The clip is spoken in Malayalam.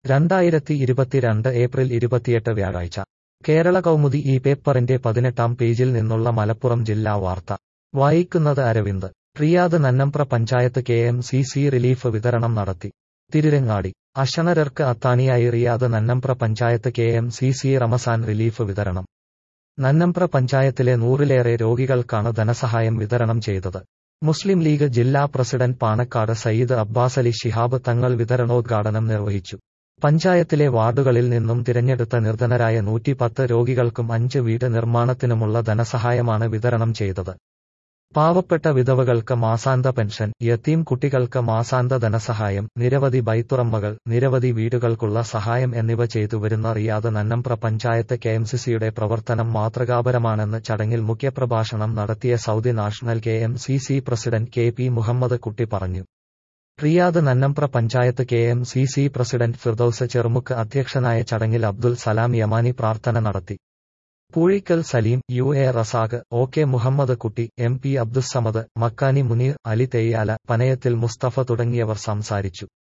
രണ്ടായിരത്തി ഇരുപത്തിരണ്ട് ഏപ്രിൽ ഇരുപത്തിയെട്ട് വ്യാഴാഴ്ച കേരള കൗമുദി ഈ പേപ്പറിന്റെ പതിനെട്ടാം പേജിൽ നിന്നുള്ള മലപ്പുറം ജില്ലാ വാർത്ത വായിക്കുന്നത് Aravind Riyadh Nannambra panchayat K M C C relief വിതരണം നടത്തി തിരുരങ്ങാടി അശണരർക്ക് അത്താണിയായി Riyadh Nannambra panchayat K M C C Ramzan relief വിതരണം നന്നംപ്ര പഞ്ചായത്തിലെ നൂറിലേറെ രോഗികൾക്കാണ് ധനസഹായം വിതരണം ചെയ്തത് മുസ്ലിം ലീഗ് ജില്ലാ പ്രസിഡന്റ് പാണക്കാട് സയ്യിദ് അബ്ബാസലി ശിഹാബ് തങ്ങൾ വിതരണോദ്ഘാടനം നിർവഹിച്ചു പഞ്ചായത്തിലെ വാർഡുകളിൽ നിന്നും തിരഞ്ഞെടുത്ത നിർധനരായ നൂറ്റിപ്പത്ത് രോഗികൾക്കും അഞ്ച് വീട് നിർമ്മാണത്തിനുമുള്ള ധനസഹായമാണ് വിതരണം ചെയ്തത് പാവപ്പെട്ട വിധവകൾക്ക് മാസാന്ത പെൻഷൻ യത്തീം കുട്ടികൾക്ക് മാസാന്ത ധനസഹായം നിരവധി ബൈത്തുറമ്മകൾ നിരവധി വീടുകൾക്കുള്ള സഹായം എന്നിവ ചെയ്തുവരുന്ന റിയാദ് നന്നംപ്ര പഞ്ചായത്ത് കെഎംസിസിയുടെ പ്രവർത്തനം മാതൃകാപരമാണെന്ന് ചടങ്ങിൽ മുഖ്യപ്രഭാഷണം നടത്തിയ Saudi national K M C C president K P Muhammad Kutty പറഞ്ഞു Riyadh Nannambra panchayat K M C C president Firdous Cherumukku അധ്യക്ഷനായ ചടങ്ങിൽ അബ്ദുൽ സലാം യമാനി പ്രാർത്ഥന നടത്തി Poozhikkal Saleem U A Razak O K Muhammad Kutty M P Abdussamad Makkani Muneer Ali Theyyala Panayathil Mustafa തുടങ്ങിയവർ സംസാരിച്ചു